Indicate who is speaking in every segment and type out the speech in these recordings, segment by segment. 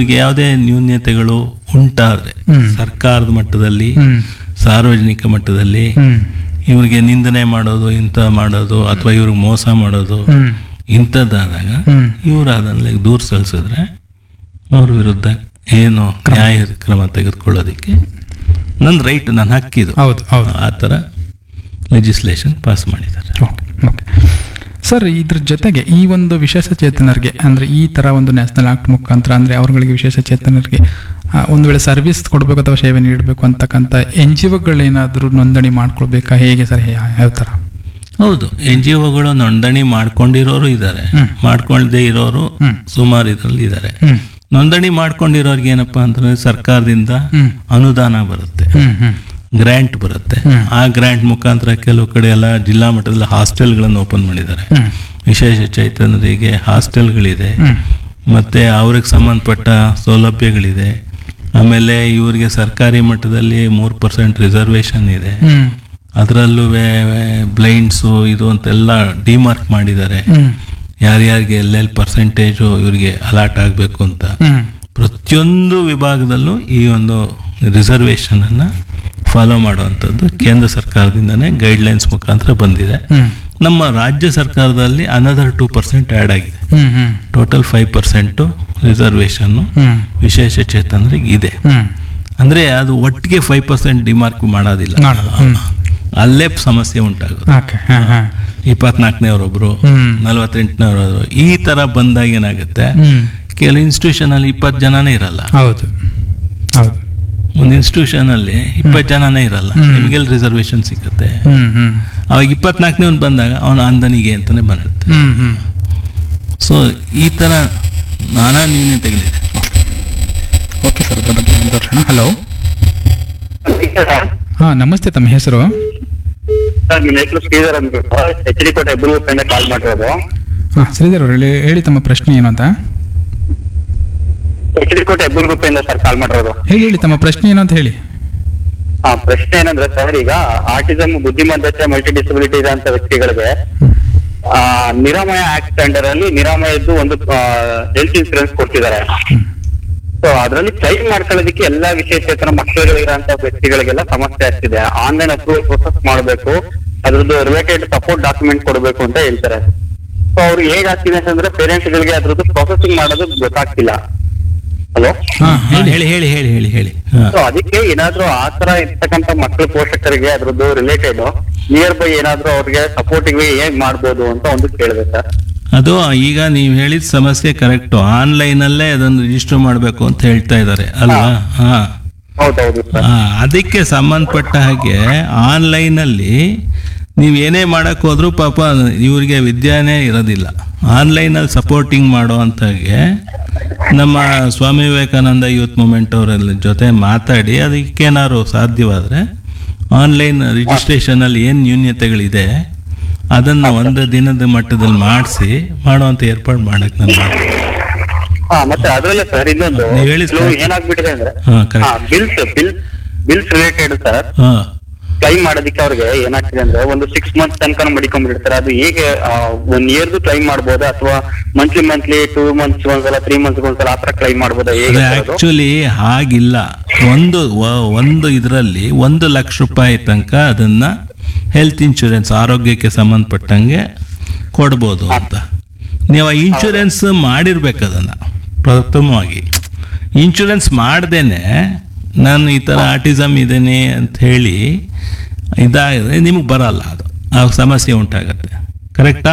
Speaker 1: ಇವ್ರಿಗೆ ಯಾವುದೇ ನ್ಯೂನ್ಯತೆಗಳು ಉಂಟಾದ್ರೆ
Speaker 2: ಹ್ಮ್.
Speaker 1: ಸರ್ಕಾರದ ಮಟ್ಟದಲ್ಲಿ
Speaker 2: ಹ್ಮ್
Speaker 1: ಸಾರ್ವಜನಿಕ ಮಟ್ಟದಲ್ಲಿ
Speaker 2: ಹ್ಮ್
Speaker 1: ಇವ್ರಿಗೆ ನಿಂದನೆ ಮಾಡೋದು ಇಂಥ ಮಾಡೋದು ಅಥವಾ ಇವ್ರಿಗೆ ಮೋಸ ಮಾಡೋದು
Speaker 2: ಹ್ಮ್
Speaker 1: ಇಂಥದ್ದಾದಾಗ
Speaker 2: ಹ್ಮ್
Speaker 1: ಇವ್ರು ಅದನ್ನ ದೂರ ಸಲ್ಲಿಸಿದ್ರೆ ಅವ್ರ ವಿರುದ್ಧ ಏನು ನ್ಯಾಯ ಕ್ರಮ ತೆಗೆದುಕೊಳ್ಳೋದಕ್ಕೆ ನನ್ನ ರೈಟ್ ನನ್ನ ಹಕ್ಕಿದು
Speaker 2: ಹೌದು ಹೌದು
Speaker 1: ಆ ಥರ ಲೆಜಿಸ್ಲೇಷನ್ ಪಾಸ್ ಮಾಡಿದ್ದಾರೆ
Speaker 2: ಓಕೆ ಓಕೆ ಸರ್ ಇದ್ರ ಜೊತೆಗೆ ಈ ಒಂದು ವಿಶೇಷ ಚೇತನರಿಗೆ ಅಂದರೆ ಈ ಥರ ಒಂದು ನ್ಯಾಷನಲ್ ಆಕ್ಟ್ ಮುಖಾಂತರ ಅಂದರೆ ಅವ್ರಗಳಿಗೆ ವಿಶೇಷ ಚೇತನರಿಗೆ ಆ, ಒಂದು ವೇಳೆ ಸರ್ವಿಸ್ ಕೊಡಬೇಕು ಅಥವಾ ಸೇವೆ ನೀಡಬೇಕು ಅಂತಕ್ಕಂಥ ಎನ್ ಜಿ ಒಗಳೇನಾದರೂ ನೋಂದಣಿ ಮಾಡ್ಕೊಳ್ಬೇಕಾ ಹೇಗೆ ಸರ್ ಯಾ- ಯಾವ ಥರ
Speaker 1: ಹೌದು ಎನ್ ಜಿ ಒಗಳು ನೋಂದಣಿ ಮಾಡ್ಕೊಂಡಿರೋರು ಇದ್ದಾರೆ
Speaker 2: ಹ್ಮ್.
Speaker 1: ಮಾಡ್ಕೊಳ್ದೇ ಇರೋರು
Speaker 2: ಹ್ಮ್.
Speaker 1: ಸುಮಾರು ಇದರಲ್ಲಿ ಇದ್ದಾರೆ
Speaker 2: ಹ್ಞೂ
Speaker 1: ನೋಂದಣಿ ಮಾಡ್ಕೊಂಡಿರೋರ್ಗೆ ಏನಪ್ಪಾ ಅಂತಂದ್ರೆ ಸರ್ಕಾರದಿಂದ
Speaker 2: ಹ್ಞೂ
Speaker 1: ಅನುದಾನ ಬರುತ್ತೆ
Speaker 2: ಹ್ಞೂ ಹ್ಞೂ
Speaker 1: ಗ್ರ್ಯಾಂಟ್ ಬರುತ್ತೆ
Speaker 2: ಹ್ಮ್.
Speaker 1: ಆ ಗ್ರ್ಯಾಂಟ್ ಮುಖಾಂತರ ಕೆಲವು ಕಡೆ ಎಲ್ಲ ಜಿಲ್ಲಾ ಮಟ್ಟದಲ್ಲಿ ಹಾಸ್ಟೆಲ್ಗಳನ್ನು ಓಪನ್ ಮಾಡಿದ್ದಾರೆ
Speaker 2: ಹ್ಞೂ
Speaker 1: ವಿಶೇಷ ಚೈತನ್ಯರಿಗೆ ಹಾಸ್ಟೆಲ್ಗಳಿದೆ
Speaker 2: ಹ್ಞೂ
Speaker 1: ಮತ್ತೆ ಅವ್ರಿಗೆ ಸಂಬಂಧಪಟ್ಟ ಸೌಲಭ್ಯಗಳಿದೆ ಆಮೇಲೆ ಇವರಿಗೆ ಸರ್ಕಾರಿ ಮಟ್ಟದಲ್ಲಿ ಮೂರು ಪರ್ಸೆಂಟ್ ರಿಸರ್ವೇಶನ್ ಇದೆ
Speaker 2: ಹ್ಞೂ
Speaker 1: ಅದರಲ್ಲೂ ಬ್ಲೈಂಡ್ಸು ಇದು ಅಂತೆಲ್ಲ ಡಿಮಾರ್ಕ್ ಮಾಡಿದ್ದಾರೆ
Speaker 2: ಹ್ಞೂ
Speaker 1: ಯಾರ್ಯಾರಿಗೆ ಎಲ್ಲೆಲ್ಲಿ ಪರ್ಸೆಂಟೇಜು ಇವರಿಗೆ ಅಲಾಟ್ ಆಗಬೇಕು ಅಂತ
Speaker 2: ಹ್ಞೂ
Speaker 1: ಪ್ರತಿಯೊಂದು ವಿಭಾಗದಲ್ಲೂ ಈ ಒಂದು ರಿಸರ್ವೇಷನ್ ಅನ್ನ ಫಾಲೋ ಮಾಡುವಂಥದ್ದು ಕೇಂದ್ರ ಸರ್ಕಾರದಿಂದನೇ ಗೈಡ್ಲೈನ್ಸ್ ಮುಖಾಂತರ ಬಂದಿದೆ
Speaker 2: ಹ್ಞೂ
Speaker 1: ನಮ್ಮ ರಾಜ್ಯ ಸರ್ಕಾರದಲ್ಲಿ ಅನದರ್ ಟೂ ಪರ್ಸೆಂಟ್ ಆ್ಯಡ್ ಆಗಿದೆ
Speaker 2: ಹ್ಞೂ ಹ್ಞೂ
Speaker 1: ಟೋಟಲ್ ಫೈವ್ ಪರ್ಸೆಂಟು ರಿಸರ್ವೇಷನ್ನು
Speaker 2: ಹ್ಞೂ
Speaker 1: ವಿಶೇಷ ಚೇತನರಿಗೆ ಇದೆ
Speaker 2: ಹ್ಞೂ
Speaker 1: ಅಂದರೆ ಅದು ಒಟ್ಟಿಗೆ ಫೈವ್ ಪರ್ಸೆಂಟ್ ಡಿಮಾರ್ಕ್ ಮಾಡೋದಿಲ್ಲ
Speaker 2: ಮಾಡೋದು, ಹ್ಮ್.
Speaker 1: ಅಲ್ಲೇ ಸಮಸ್ಯೆ ಉಂಟಾಗೋದು
Speaker 2: ಓಕೆ ಹಾಂ ಹಾಂ
Speaker 1: ಇಪ್ಪತ್ನಾಲ್ಕನೇವರೊಬ್ರು
Speaker 2: ಹ್ಞೂ
Speaker 1: ನಲವತ್ತೆಂಟನೇವರು ಈ ಥರ ಬಂದಾಗ ಏನಾಗುತ್ತೆ
Speaker 2: ಹ್ಞೂ
Speaker 1: ಕೆಲವು ಇನ್ಸ್ಟಿಟ್ಯೂಷನ್ ಅಲ್ಲಿ ಇಪ್ಪತ್ತು ಜನನೇ ಇರಲ್ಲ
Speaker 2: ಹೌದು ಹೌದು
Speaker 1: ಒಂದು ಇನ್ಸ್ಟಿಟ್ಯೂಷನ್ ಅಲ್ಲಿ ಇಪ್ಪತ್ತು ಜನನೇ ಇರಲ್ಲ
Speaker 2: ಹ್ಮ್.
Speaker 1: ನಿಮಗೆಲ್ಲ ರಿಸರ್ವೇಶನ್ ಸಿಗುತ್ತೆ
Speaker 2: ಹ್ಞೂ ಹ್ಞೂ
Speaker 1: ಅವಾಗ ಇಪ್ಪತ್ನಾಲ್ಕನೇ ಒಂದು ಬಂದಾಗ ಅವನು ಅಂದನಿಗೆ ಅಂತಾನೆ ಬರುತ್ತೆ
Speaker 2: ಹ್ಞೂ ಹ್ಞೂ
Speaker 1: ಸೊ ಈ ತರ ನಾನಾ ನ್ಯೂನತೆಗಳಿದೆ
Speaker 2: ಓಕೆ ಸರ್ ಅದರ ಬಗ್ಗೆ ಮುಂದುವರ್ಸೋಣ ಹಲೋ ಹಾಂ ನಮಸ್ತೆ ತಮ್ಮ ಹೆಸರು
Speaker 3: ಸರ್ ನಿಮ್ಮ ಹೆಸರು ಶ್ರೀಧರ್ ಅಂದ್ಬಿಟ್ಟು ಎಚ್ ಡಿ ಕೋಟೆ ಹೆಬ್ಬೂರು ಕಡೆ ಕಾಲ್ ಮಾಡಿರೋದು
Speaker 2: ಹಾಂ ಶ್ರೀಧರ್ ಅವರು ಹೇಳಿ ಹೇಳಿ ತಮ್ಮ ಪ್ರಶ್ನೆ ಏನು ಅಂತ
Speaker 3: ಎಚ್ ಡಿ ಕೋಟೆ ಹೆಬ್ಬೂರು ಗುಪ್ಪೆಯಿಂದ ಸರ್ ಕಾಲ್ ಮಾಡಿರೋದು
Speaker 2: ಹೇಳಿ ಹೇಳಿ ತಮ್ಮ ಪ್ರಶ್ನೆ ಏನು ಅಂತ ಹೇಳಿ
Speaker 3: ಹಾ ಪ್ರಶ್ನೆ ಏನಂದ್ರೆ ಸರ್ ಈಗ ಆಟಿಸಮ್ ಬುದ್ಧಿಮತ್ತತೆ ಮಲ್ಟಿ ಡಿಸಬಿಲಿಟಿ ಇರೋಂತ ವ್ಯಕ್ತಿಗಳಿಗೆ ಆ, ನಿರಾಮಯ ಆಕ್ಟ್ ಅಂಡರ್ ಅಲ್ಲಿ ನಿರಾಮಯದ್ದು ಒಂದು ಹೆಲ್ತ್ ಇನ್ಸೂರೆನ್ಸ್ ಕೊಡ್ತಿದ್ದಾರೆ ಸೊ ಅದರಲ್ಲಿ ಕ್ಲೈಮ್ ಮಾಡ್ಕೊಳ್ಳೋದಕ್ಕೆ ಎಲ್ಲಾ ವಿಶೇಷೇತರ ಮಕ್ಕಳುಗಳಿರೋಂತ ವ್ಯಕ್ತಿಗಳಿಗೆಲ್ಲ ಸಮಸ್ಯೆ ಆಗ್ತಿದೆ ಆನ್ಲೈನ್ ಅಪ್ರೂವಲ್ ಪ್ರೊಸೆಸ್ ಮಾಡಬೇಕು ಅದ್ರದ್ದು ರಿಲೇಟೆಡ್ ಸಪೋರ್ಟ್ ಡಾಕ್ಯುಮೆಂಟ್ ಕೊಡಬೇಕು ಅಂತ ಹೇಳ್ತಾರೆ ಸೊ ಅವ್ರು ಹೇಗಾಗ್ತಿದೆ ಅಂತಂದ್ರೆ ಪೇರೆಂಟ್ಸ್ ಗಳಿಗೆ ಅದ್ರದ್ದು ಪ್ರೊಸೆಸಿಂಗ್ ಮಾಡೋದು ಗೊತ್ತಾಗ್ತಿಲ್ಲ ಹಲೋ
Speaker 2: ಹಾಂ
Speaker 1: ಹಾ,
Speaker 2: ಹೇಳಿ
Speaker 1: ಹೇಳಿ ಹೇಳಿ ಹೇಳಿ ಹೇಳಿ ಹೇಳಿ ಹಾ.
Speaker 3: ಸೊ ಅದಕ್ಕೆ ಏನಾದ್ರೂ ಆ ತರ ಇರ್ತಕ್ಕಂಥ ಮಕ್ಕಳ ಪೋಷಕರಿಗೆ ಅದ್ರದ್ದು ರಿಲೇಟೆಡ್ ನಿಯರ್ ಬೈ ಏನಾದ್ರೂ ಅವ್ರಿಗೆ ಸಪೋರ್ಟಿಂಗ್ ಹೇಗ್ ಮಾಡ್ಬೋದು ಅಂತ ಒಂದು ಕೇಳಿದೆ ಸರ್
Speaker 1: ಅದು ಈಗ ನೀವು ಹೇಳಿದ ಸಮಸ್ಯೆ ಕರೆಕ್ಟು ಆನ್ಲೈನಲ್ಲೇ ಅದನ್ನು ರಿಜಿಸ್ಟರ್ ಮಾಡಬೇಕು ಅಂತ ಹೇಳ್ತಾ ಇದ್ದಾರೆ ಅಲ್ವಾ ಹಾ
Speaker 3: ಹೌದೌದು ಸರ್
Speaker 1: ಆ, ಅದಕ್ಕೆ ಸಂಬಂಧಪಟ್ಟ ಹಾಗೆ ಆನ್ಲೈನಲ್ಲಿ ನೀವು ಏನೇ ಮಾಡಕ್ ಹೋದ್ರೂ ಪಾಪ ಇವ್ರಿಗೆ ವಿದ್ಯಾನೇ ಇರೋದಿಲ್ಲ ಆನ್ಲೈನಲ್ಲಿ ಸಪೋರ್ಟಿಂಗ್ ಮಾಡೋ ಅಂತಾಗೆ ನಮ್ಮ ಸ್ವಾಮಿ ವಿವೇಕಾನಂದ ಯೂತ್ ಮೂಮೆಂಟ್ ಅವರ ಜೊತೆ ಮಾತಾಡಿ ಅದಕ್ಕೇನಾದ್ರು ಸಾಧ್ಯವಾದರೆ ಆನ್ಲೈನ್ ರಿಜಿಸ್ಟ್ರೇಷನಲ್ಲಿ ಏನು ನ್ಯೂನ್ಯತೆಗಳಿದೆ ಅದನ್ನು ಒಂದು ದಿನದ ಮಟ್ಟದಲ್ಲಿ ಮಾಡಿಸಿ ಮಾಡುವಂಥ ಏರ್ಪಾಡು ಮಾಡಕ್ಕೆ ನಾನು ಮಾಡ್ತೀನಿ
Speaker 3: ಹಾ ಮತ್ತೆ ಅದ್ರಲ್ಲೇ ಸರ್ ಇನ್ನೊಂದು
Speaker 1: ನೀವ್ ಹೇಳಿ
Speaker 3: ಕೆಲವು
Speaker 1: ಸರ್.
Speaker 3: ಏನಾಗ್ಬಿಟ್ಟಿದೆ ಅಂದ್ರೆ
Speaker 1: ಹಾ
Speaker 3: ಹಾ
Speaker 1: correct
Speaker 3: bills bill bills related sir
Speaker 1: ಹಾಂ
Speaker 3: ಕ್ಲೈಮ್ ಮಾಡೋದಕ್ಕೆ ಅವ್ರಿಗೆ ಏನಾಗ್ತಿದೆ ಅಂದ್ರೆ ಒಂದು ಸಿಕ್ಸ್ ಮಂತ್ಸ್ ತನಕ ಮಡಿಕೊಂಡ್ಬಿಡ್ತಾರೆ ಅದು ಹೇಗೆ ಒನ್ ಇಯರ್ದು ಕ್ಲೈಮ್ ಮಾಡ್ಬೋದಾ ಅಥವಾ ಮಂತ್ಲಿ ಮಂತ್ಲಿ ಟೂ ಮಂತ್ಸ್ ಒಂದ್ಸಲ ತ್ರೀ ಮಂತ್ಸ್ ಒಂದ್ಸಲ ಆತರ ಕ್ಲೈಮ್ ಮಾಡ್ಬೋದಾ ಹೇಗೆ
Speaker 1: ಅದು
Speaker 3: sir ಅದು?
Speaker 1: ಆಕ್ಚುಲಿ ಹಾಗಿಲ್ಲ ಒಂದು ವ- ಒಂದು ಇದರಲ್ಲಿ ಒಂದು ಲಕ್ಷ ರೂಪಾಯಿ ತನಕ ಅದನ್ನ ಹೆಲ್ತ್ ಇನ್ಶೂರೆನ್ಸ್ ಆರೋಗ್ಯಕ್ಕೆ ಸಂಬಂಧಪಟ್ಟಂಗೆ ಕೊಡ್ಬೋದು ಅಂತ ನೀವು ಆ ಇನ್ಶೂರೆನ್ಸ್ ಮಾಡಿರ್ಬೇಕು ಅದನ್ನ ಪ್ರಥಮವಾಗಿ ಇನ್ಶೂರೆನ್ಸ್ ಮಾಡ್ದೇನೆ ನಾನು ಈ ಥರ ಆಟಿಸಮ್ ಇದ್ದೇನೆ ಅಂತ ಹೇಳಿ ಇದಾದರೆ ನಿಮಗೆ ಬರಲ್ಲ ಅದು ಆ ಸಮಸ್ಯೆ ಉಂಟಾಗತ್ತೆ ಕರೆಕ್ಟಾ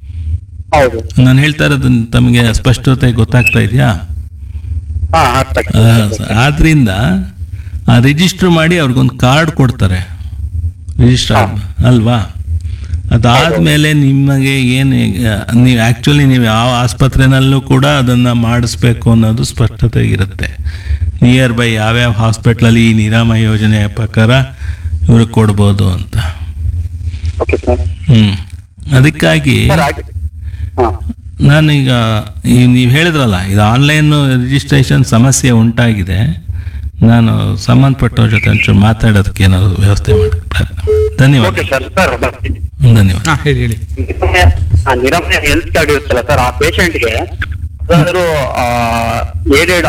Speaker 3: ಹೌದು
Speaker 1: ನಾನು ಹೇಳ್ತಾ ಇರೋದು ತಮಗೆ ಸ್ಪಷ್ಟತೆ ಗೊತ್ತಾಗ್ತಾ ಇದೆಯಾ
Speaker 3: ಹಾ ಅರ್ಥ ಆಗ್ತದೆ,
Speaker 1: ಆ,
Speaker 3: ಅರ್ಥ ಆಗ್ತದೆ.
Speaker 1: ಆದ್ರಿಂದ ಆ ರಿಜಿಸ್ಟರ್ ಮಾಡಿ ಅವ್ರಿಗೊಂದು ಕಾರ್ಡ್ ಕೊಡ್ತಾರೆ ರಿಜಿಸ್ಟರ್ ಅಲ್ವಾ ಅದಾದ್ಮೇಲೆ ನಿಮಗೆ ಏನು ನೀವು ಆ್ಯಕ್ಚುಲಿ ನೀವು ಯಾವ ಆಸ್ಪತ್ರೆನಲ್ಲೂ ಕೂಡ ಅದನ್ನು ಮಾಡಿಸ್ಬೇಕು ಅನ್ನೋದು ಸ್ಪಷ್ಟತೆ ಇರುತ್ತೆ ನಿಯರ್ ಬೈ ಯಾವ್ಯಾವ ಹಾಸ್ಪಿಟ್ಲಲ್ಲಿ ಈ ನಿರಾಮಯ ಯೋಜನೆಯ ಪ್ರಕಾರ ಇವ್ರಿಗೆ ಕೊಡ್ಬೋದು ಅಂತ
Speaker 3: ಓಕೆ ಸರ್
Speaker 1: ಹ್ಞೂ ಅದಕ್ಕಾಗಿ
Speaker 3: ಸರ್ ಹಾಗೆ ಹಾ
Speaker 1: ನಾನೀಗ ಈ ನೀವು ಹೇಳಿದ್ರಲ್ಲ ಇದು ಆನ್ಲೈನ್ ರಿಜಿಸ್ಟ್ರೇಷನ್ ಸಮಸ್ಯೆ ಉಂಟಾಗಿದೆ ನಾನು ಸಂಬಂಧಪಟ್ಟವ್ರ ಜೊತೆ ಒಂಚೂರು ಮಾತಾಡೋದಕ್ಕೆ ಏನಾದ್ರು ವ್ಯವಸ್ಥೆ ಮಾಡಿ ಧನ್ಯವಾದ
Speaker 3: ಓಕೆ ಸರ್ ಸರ್ ಬರ್ತೀನಿ
Speaker 1: ಧನ್ಯವಾದ
Speaker 2: ಹಾಂ ಹೇಳಿ ಹೇಳಿ
Speaker 3: ಆ ನಿರಾಮಯ ಹೆಲ್ತ್ ಕಾರ್ಡ್ ಇರುತ್ತಲ್ಲ ಸರ್ ಆ ಪೇಷಂಟ್ಗೆ ಯಾವ್ದಾದ್ರು ಏಡೆಡ್